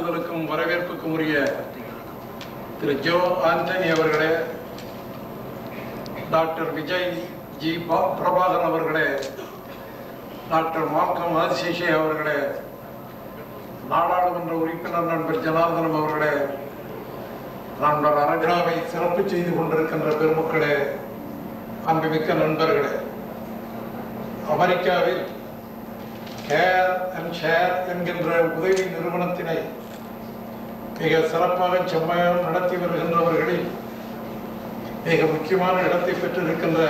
பாராட்டுதலுக்கும் வரவேற்புக்கும் உரிய திரு ஜோ ஆண்டனி அவர்களே doctor Vijay G பா- பிரபாகர் அவர்களே டாக்டர் மால்கம் ஆதிசேஷே அவர்களே நாடாளுமன்ற உறுப்பினர் நண்பர் ஜனார்தனம் அவர்களே நண்பர் அரங்கராவை சிறப்பு செய்து கொண்டிருக்கின்ற பெருமக்களே அன்புமிக்க நண்பர்களே அமெரிக்காவில் கேர் அண்ட் ஷேர் என்கின்ற உதவி நிறுவனத்தினை மிக சிறப்பாக செம்மையாக நடத்தி வருகின்றவர்களில் மிக முக்கியமான இடத்தை பெற்றிருக்கின்ற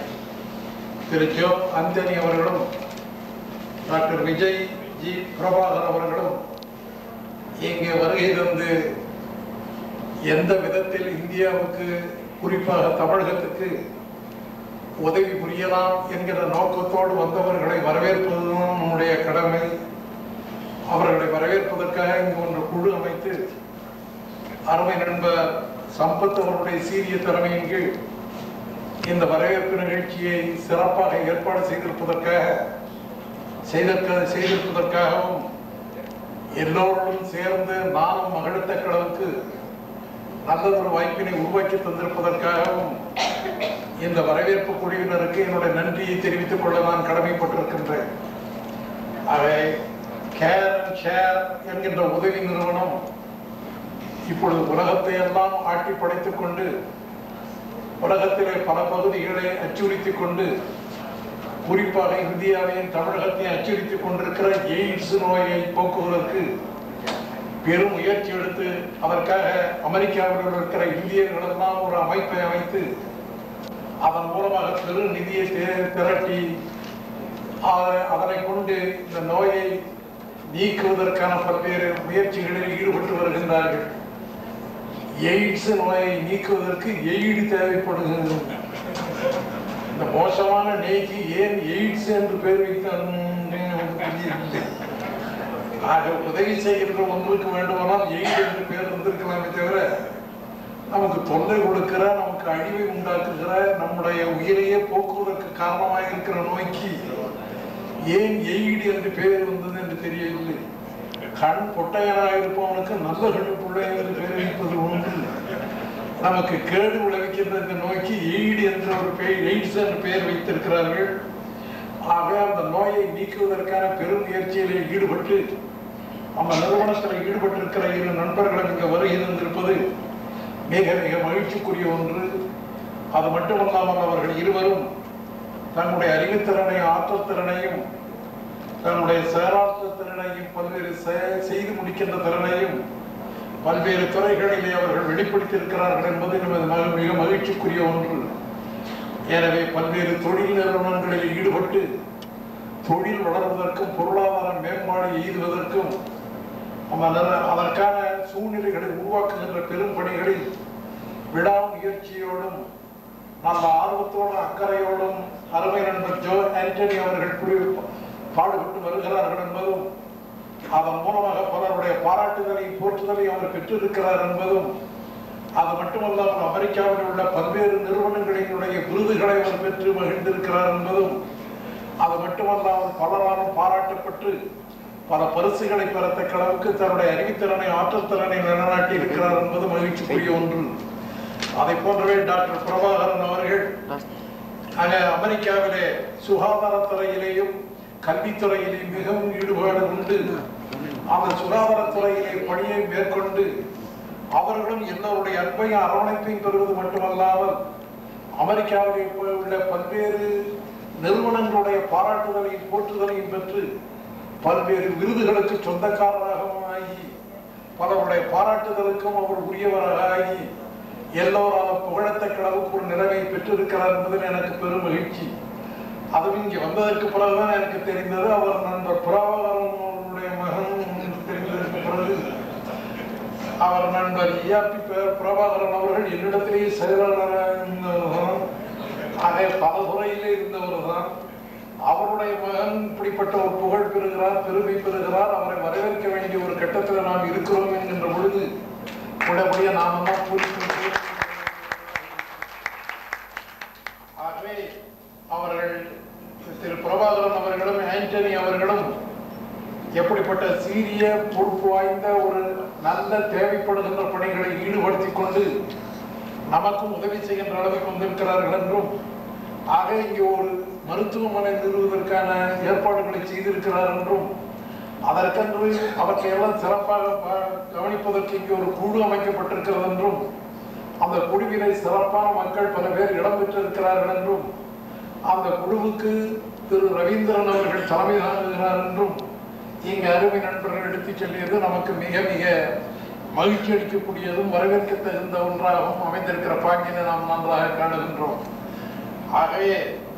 திரு ஜோ அந்தனி அவர்களும் டாக்டர் விஜய் ஜி பிரபாகர் அவர்களும் இங்கே வருகை தந்து எந்த விதத்தில் இந்தியாவுக்கு குறிப்பாக தமிழகத்துக்கு உதவி புரியலாம் என்கிற நோக்கத்தோடு வந்தவர்களை வரவேற்பதுதான் நம்முடைய கடமை அவர்களை வரவேற்பதற்காக இங்கு ஒன்று குழு அமைத்து அருமை நண்பர் சம்பத் அவருடைய சீரிய தலைமையின் கீழ் இந்த வரவேற்பு நிகழ்ச்சியை சிறப்பாக ஏற்பாடு செய்திருப்பதற்காக செய்திருக்க செய்திருப்பதற்காகவும் எல்லோருடன் சேர்ந்து நானும் மகிழத்தக்க அளவுக்கு நல்லதொரு வாய்ப்பினை உருவாக்கி தந்திருப்பதற்காகவும் இந்த வரவேற்பு குழுவினருக்கு என்னுடைய நன்றியை தெரிவித்துக் கொள்ள நான் கடமைப்பட்டிருக்கின்றேன் அவை கேர் அண்ட் ஷேர் என்கின்ற உதவி நிறுவனம் இப்பொழுது உலகத்தை எல்லாம் ஆட்டி படைத்துக் கொண்டு உலகத்திலே பல பகுதிகளை அச்சுறுத்திக் கொண்டு குறிப்பாக இந்தியாவையும் தமிழகத்தையும் அச்சுறுத்திக் கொண்டிருக்கிற எய்ட்ஸ் நோயை போக்குவதற்கு பெரும் முயற்சி எடுத்து அதற்காக அமெரிக்காவில் இருக்கிற இந்தியர்கள் எல்லாம் ஒரு அமைப்பை அமைத்து அதன் மூலமாக பெரு நிதியை தே- திரட்டி அத- அதனை கொண்டு இந்த நோயை நீக்குவதற்கான பல்வேறு முயற்சிகளில் ஈடுபட்டு வருகின்றார்கள் எய்ட்ஸ் நோயை நீக்குவதற்கு எய்டு தேவைப்படுகிறது இந்த மோசமான நோய்க்கு ஏன் எய்ட்ஸ் என்று பெயர் வைத்தார்கள் எனக்கு தெரியவில்லை ஆக உதவி செய்கின்ற ஒன்றுக்கு வேண்டுமானால் எய்டு என்று பெயர் வந்திருக்கலாமே தவிர நமக்கு தொல்லை கொடுக்கிற நமக்கு அழிவை உண்டாக்குகிற நம்முடைய உயிரையே போக்குவதற்கு காரணமாக இருக்கிற நோய்க்கு ஏன் எய்டு என்று பெயர் வந்தது என்று தெரியவில்லை கண் பொட்டையனாக இருப்பவனுக்கு நல்ல கண் பிள்ளை என்று பெயர் வைப்பது உண்டு நமக்கு கேடு விளைவிக்கின்ற இந்த நோய்க்கு எய்டு என்ற ஒரு பெயர் எய்ட்ஸ் என்ற பெயர் வைத்திருக்கிறார்கள் ஆக அந்த நோயை நீக்குவதற்கான பெரும் முயற்சியிலே ஈடுபட்டு நம்ம நிறுவனத்தில் ஈடுபட்டிருக்கிற இரு நண்பர்களும் இங்கு வருகை தந்திருப்பது மிக மிக மகிழ்ச்சிக்குரிய ஒன்று அது மட்டுமல்லாமல் அவர்கள் இருவரும் தன்னுடைய அறிவுத்திறனையும் ஆற்றல் திறனையும் தன்னுடைய செயலாற்றல் திறனையும் பல்வேறு செ- செய்து முடிக்கின்ற திறனையும் பல்வேறு துறைகளிலே அவர்கள் வெளிப்படுத்தியிருக்கிறார்கள் என்பது நமது மக- மிக மகிழ்ச்சிக்குரிய ஒன்று எனவே பல்வேறு தொழில் நிறுவனங்களில் ஈடுபட்டு தொழில் வளர்வதற்கும் பொருளாதார மேம்பாடு எய்துவதற்கும் அதன- அதற்கான சூழ்நிலைகளை உருவாக்குகின்ற பெரும் பணிகளில் விடாமுயற்சியோடும் நல்ல ஆர்வத்தோடும் அக்கறையோடும் அருமை நண்பர் ஜோ ஆண்டனி அவர்கள் புரி பாடுபட்டு வருகிறார்கள் என்பதும் அதன் மூலமாக பலருடைய பாராட்டுதலையும் போற்றுதலையும் அவர் பெற்றிருக்கிறார் என்பதும் அது மட்டுமல்லாமல் அமெரிக்காவில் உள்ள பல்வேறு நிறுவனங்களினுடைய விருதுகளை அவர் பெற்று மகிழ்ந்திருக்கிறார் என்பதும் அது மட்டுமல்லாமல் பலராலும் பாராட்டப்பட்டு பல பரிசுகளை பெறத்தக்க அளவுக்கு தன்னுடைய அறிவுத்திறனை ஆற்றல் திறனை நிலைநாட்டி இருக்கிறார் என்பது மகிழ்ச்சிக்குரிய ஒன்று அதை போன்றவே டாக்டர் பிரபாகரன் அவர்கள் ஆக அமெரிக்காவிலே சுகாதாரத்துறையிலேயும் கல்வித்துறையிலேயும் மிகவும் ஈடுபாடு உண்டு அந்த சுகாதாரத்துறையிலே பணியை மேற்கொண்டு அவர்களும் எல்லோருடைய அன்பையும் அரவணைப்பையும் பெறுவது மட்டுமல்லாமல் அமெரிக்காவிலே போய் உள்ள பல்வேறு நிறுவனங்களுடைய பாராட்டுதலையும் போற்றுதலையும் பெற்று பல்வேறு விருதுகளுக்கு சொந்தக்காரராகவும் ஆகி பலருடைய பாராட்டுதலுக்கும் அவர் உரியவராக ஆகி எல்லோராலும் புகழத்தக்க அளவுக்கு ஒரு நிலைமையை பெற்றிருக்கிறார் என்பதில் எனக்கு பெரும் மகிழ்ச்சி அதுவும் இங்கே வந்ததற்கு பிறகுதான் எனக்கு தெரிந்தது அவர் நண்பர் புறாவகரன் அவருடைய மகன் என்று தெரிந்ததற்கு பிறகு அவர் நண்பர் இஆர்பி பிரபாகரன் அவர்கள் என்னிடத்திலேயே செயலாளராக இருந்தவர்தான் அதே பல துறையிலே இருந்தவர் தான் அவருடைய மகன் இப்படிப்பட்ட ஒரு புகழ் பெறுகிறார் பெருமை பெறுகிறார் அவரை வரவேற்க வேண்டிய ஒரு கட்டத்தில் நாம் இருக்கிறோம் என்கின்ற பொழுது உடனடியே நாம் எல்லாம் பூரிக்கின்றோம் ஆகவே அவர்கள் திரு பிரபாகரன் அவர்களும் ஆண்டனி அவர்களும் எப்படிப்பட்ட சீரிய பொறுப்பு வாய்ந்த ஒரு நல்ல தேவைப்படுகின்ற பணிகளை ஈடுபடுத்திக் கொண்டு நமக்கும் உதவி செய்கின்ற அளவுக்கு வந்திருக்கிறார்கள் என்றும் ஆக இங்கே ஒரு மருத்துவமனை நிறுவுவதற்கான ஏற்பாடுகளை செய்திருக்கிறார் என்றும் அதற்கென்று அவற்றை எல்லாம் சிறப்பாக ப- கவனிப்பதற்கு இங்கே ஒரு குழு அமைக்கப்பட்டிருக்கிறது என்றும் அந்த குழுவினை சிறப்பான மக்கள் பல பேர் இடம்பெற்றிருக்கிறார்கள் என்றும் அந்த குழுவுக்கு திரு ரவீந்திரன் அவர்கள் தலைமை தாங்குகிறார் என்றும் இங்கு அருமை நண்பர்கள் எடுத்துச் சொல்லியது நமக்கு மிக மிக மகிழ்ச்சி அளிக்கக்கூடியதும் வரவேற்க தகுந்த ஒன்றாகவும் அமைந்திருக்கிற பாங்கினை நாம் நன்றாக காணுகின்றோம் ஆகவே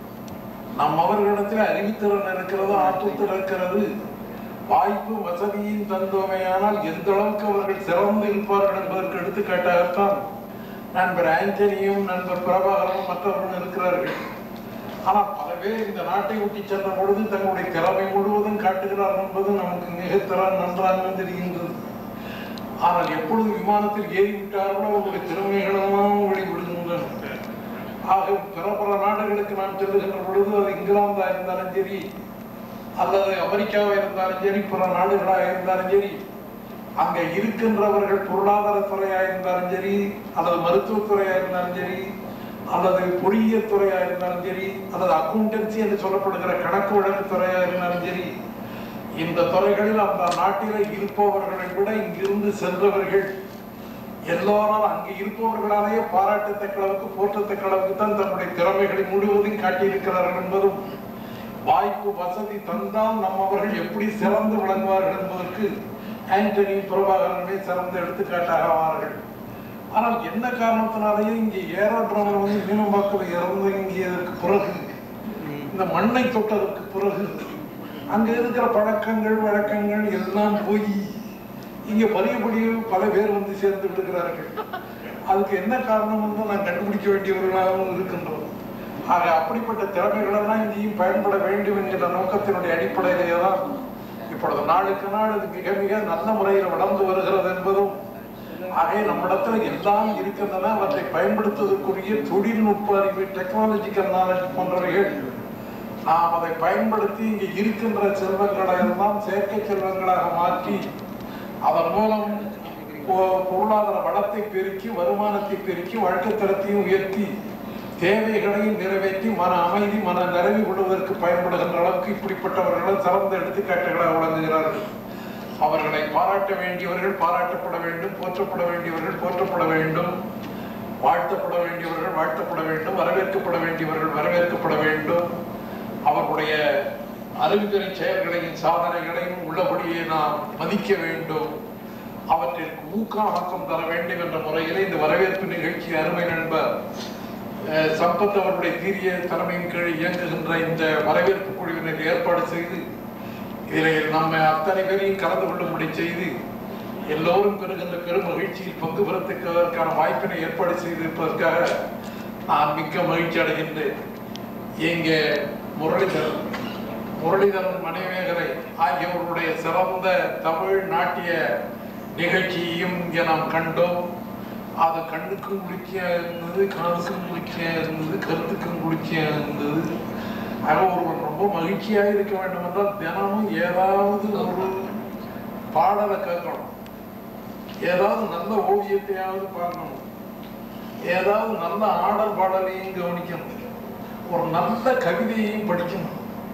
நம் அவர்களிடத்தில் அறிவுத்திறன் இருக்கிறது ஆற்றத்தில் இருக்கிறது வாய்ப்பு வசதியும் தந்தோமையானால் எந்த அளவுக்கு அவர்கள் சிறந்து இருப்பார்கள் என்பதற்கு எடுத்துக்காட்டாகத்தான் நண்பர் ஆண்டனியும் நண்பர் பிரபாகரனும் மற்றவர்களும் இருக்கிறார்கள் ஆனால் பல பேர் இந்த நாட்டை விட்டு சென்ற பொழுது தங்களுடைய திறமை முழுவதும் காட்டுகிறார் என்பது நமக்கு மிக திறன் நன்றாக தெரிகின்றது ஆனால் எப்பொழுது விமானத்தில் ஏறிவிட்டார்களோ அவருடைய திறமைகளெல்லாம் வெளிவிடுகின்றன ஆக பிற பிற நாடுகளுக்கு நாம் செல்லுகின்ற பொழுது அது இங்கிலாந்தா இருந்தாலும் சரி அல்லது அமெரிக்காவா இருந்தாலும் சரி பிற நாடுகளாக இருந்தாலும் சரி அங்க இருக்கின்றவர்கள் பொருளாதாரத்துறையா இருந்தாலும் சரி அல்லது மருத்துவத்துறையா இருந்தாலும் சரி அல்லது பொறியியல் துறையா இருந்தாலும் சரி அல்லது அக்கௌண்டன்சி என்று சொல்லப்படுகிற கணக்கு வழக்கு துறையா இருந்தாலும் சரி இந்த துறைகளில் அந்த நாட்டிலே இருப்பவர்களை விட இங்கிருந்து சென்றவர்கள் எல்லோரும் அங்கு இருப்பவர்களாலேயே பாராட்டத்தக்க அளவுக்கு போற்றத்தக்க அளவுக்கு தான் தன்னுடைய திறமைகளை முழுவதும் காட்டியிருக்கிறார்கள் என்பதும் வாய்ப்பு வசதி தந்தால் நம்மவர்கள் எப்படி சிறந்து விளங்குவார்கள் என்பதற்கு ஆண்டனி பிரபாகரனே சிறந்த எடுத்துக்காட்டாக ஆவார்கள் ஆனால் என்ன காரணத்தினாலேயே இங்கே ஏரோட்ரோமர் வந்து மீனம்பாக்கில் இறந்தங்கியதற்கு பிறகு இந்த மண்ணை தொட்டதற்கு பிறகு அங்க இருக்கிற பழக்கங்கள் வழக்கங்கள் எல்லாம் போய் இங்க பரியபடி பல பேர் வந்து சேர்ந்து விடுகிறார்கள் அதுக்கு என்ன காரணம் வந்து நான் கண்டுபிடிக்க வேண்டியவர்களாகவும் இருக்கின்றோம் ஆக அப்படிப்பட்ட திறமைகள் எல்லாம் இங்கேயும் பயன்பட வேண்டும் என்கிற நோக்கத்தினுடைய அடிப்படையிலேயே தான் இப்பொழுது நாளுக்கு நாள் அது மிக மிக நல்ல முறையில் வளர்ந்து வருகிறது என்பதும் ஆகவே நம்மிடத்துல எல்லாம் இருக்கின்றன அவற்றை பயன்படுத்துவதற்குரிய தொழில்நுட்ப அறிவு டெக்னாலஜிக்கல் நாலேஜ் போன்றவைகள் நாம் அதை பயன்படுத்தி இங்கே இருக்கின்ற செல்வங்களை எல்லாம் செயற்கை செல்வங்களாக மாற்றி அதன் மூலம் பொ- பொருளாதார வளத்தை பெருக்கி வருமானத்தை பெருக்கி வாழ்க்கை தரத்தையும் உயர்த்தி தேவைகளையும் நிறைவேற்றி மன அமைதி மன நிறைவு கொள்வதற்கு பயன்படுகின்ற அளவுக்கு இப்படிப்பட்டவர்களும் சிறந்த எடுத்துக்காட்டுகளாக விளங்குகிறார்கள் அவர்களை பாராட்ட வேண்டியவர்கள் பாராட்டப்பட வேண்டும் போற்றப்பட வேண்டியவர்கள் போற்றப்பட வேண்டும் வாழ்த்தப்பட வேண்டியவர்கள் வாழ்த்தப்பட வேண்டும் வரவேற்கப்பட வேண்டியவர்கள் வரவேற்கப்பட வேண்டும் அவர்களுடைய அறிவுத்துறை செயல்களையும் சாதனைகளையும் உள்ளபடியே நாம் மதிக்க வேண்டும் அவற்றிற்கு ஊக்கம் ஆக்கம் தர வேண்டும் என்ற முறையிலே இந்த வரவேற்பு நிகழ்ச்சி அருமை நண்பர் அஹ், சம்பத் அவர்களுடைய தீரிய தலைமையின் கீழ் இயங்குகின்ற இந்த வரவேற்பு குழுவினர் ஏற்பாடு செய்து இதில் நம்ம அத்தனை பேரையும் கலந்து கொள்ளும்படி செய்து எல்லோரும் பெறுகின்ற பெரும் மகிழ்ச்சியில் பங்கு பெறத்தக்கதற்கான வாய்ப்பினை ஏற்பாடு செய்திருப்பதற்காக நான் மிக்க மகிழ்ச்சி அடைகின்றேன் இங்கே முரளிதரன் முரளிதரன் மணிமேகலை ஆகியோருடைய சிறந்த தமிழ் நாட்டிய நிகழ்ச்சியையும் இங்கே நாம் கண்டோம் அது கண்ணுக்கும் குளிர்ச்சியா இருந்தது காதுக்கும் குளிர்ச்சியா இருந்தது கருத்துக்கும் குளிர்ச்சியா இருந்தது ஆக ஒருவன் ரொம்ப மகிழ்ச்சியாக இருக்க வேண்டும் என்றால் தினமும் ஏதாவது ஒரு பாடலை கேட்கணும் ஏதாவது நல்ல ஓவியத்தையாவது பார்க்கணும் ஏதாவது நல்ல ஆடல் பாடலையும் கவனிக்கணும் ஒரு நல்ல கவிதையையும் படிக்கணும்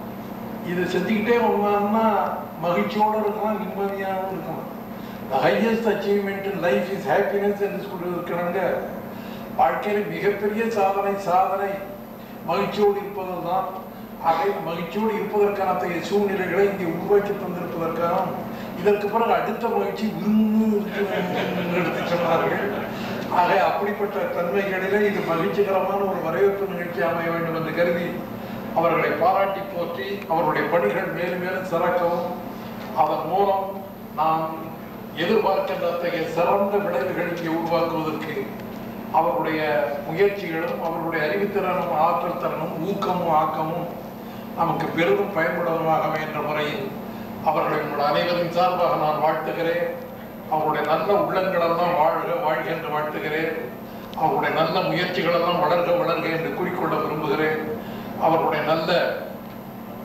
இதை செஞ்சுக்கிட்டே வந்தான்னா மகிழ்ச்சியோடு இருக்கலாம் நிம்மதியாகவும் இருக்கலாம் the highest achievement in life is happiness என்று சொல்லி இருக்கிறாங்க வாழ்க்கையில் மிகப்பெரிய சாதனை சாதனை மகிழ்ச்சியோடு இருப்பது தான் அதை மகிழ்ச்சியோடு இருப்பதற்கான அத்தகைய சூழ்நிலைகளை இங்கே உருவாக்கி தந்திருப்பதற்காகவும் இதற்கு பிறகு அடுத்த மகிழ்ச்சி விருந்து என்று எடுத்து சொன்னார்கள் ஆக அப்படிப்பட்ட தன்மைகளிலே இது மகிழ்ச்சிகரமான ஒரு வரவேற்பு நிகழ்ச்சி அமைய வேண்டும் என்று கருதி அவர்களை பாராட்டி போற்றி அவருடைய பணிகள் மேலும் மேலும் சிறக்கவும் அதன் மூலம் நாம் எதிர்பார்க்கின்ற அத்தகைய சிறந்த விளைவுகளை இங்கே உருவாக்குவதற்கு அவருடைய முயற்சிகளும் அவருடைய அறிவுத்திறனும் ஆற்றல் திறனும் ஊக்கமும் ஆக்கமும் நமக்கு பெரிதும் பயன்படுவதாக என்ற முறையில் அவர்களை உங்கள் அனைவரின் சார்பாக நான் வாழ்த்துகிறேன் அவருடைய நல்ல உள்ளங்களெல்லாம் வாழ்க வாழ்க என்று வாழ்த்துகிறேன் அவருடைய நல்ல முயற்சிகளெல்லாம் வளர்க வளர்க என்று கூறிக்கொள்ள விரும்புகிறேன் அவருடைய நல்ல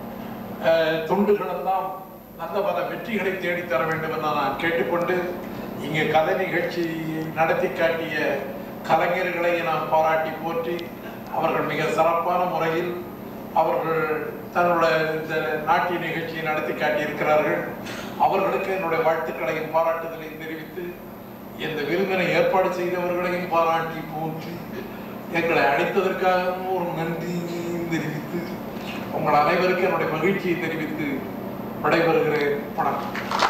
அஹ், தொண்டுகளெல்லாம் நல்ல பல வெற்றிகளை தேடித்தர வேண்டும் என நான் கேட்டுக்கொண்டு இங்கே கதை நிகழ்ச்சி நடத்தி காட்டிய கலைஞர்களை நான் பாராட்டி போற்றி அவர்கள் மிக சிறப்பான முறையில் அவர்கள் தன்னுடைய இந்த நாட்டிய நிகழ்ச்சியை நடத்தி காட்டியிருக்கிறார்கள் அவர்களுக்கு என்னுடைய வாழ்த்துக்களையும் பாராட்டுதலையும் தெரிவித்து இந்த விருந்தினை ஏற்பாடு செய்தவர்களையும் பாராட்டி போற்றி எங்களை அழைத்ததற்காகவும் ஒரு நன்றியையும் தெரிவித்து உங்கள் அனைவருக்கும் என்னுடைய மகிழ்ச்சியை தெரிவித்து விடைபெறுகிறேன் வணக்கம்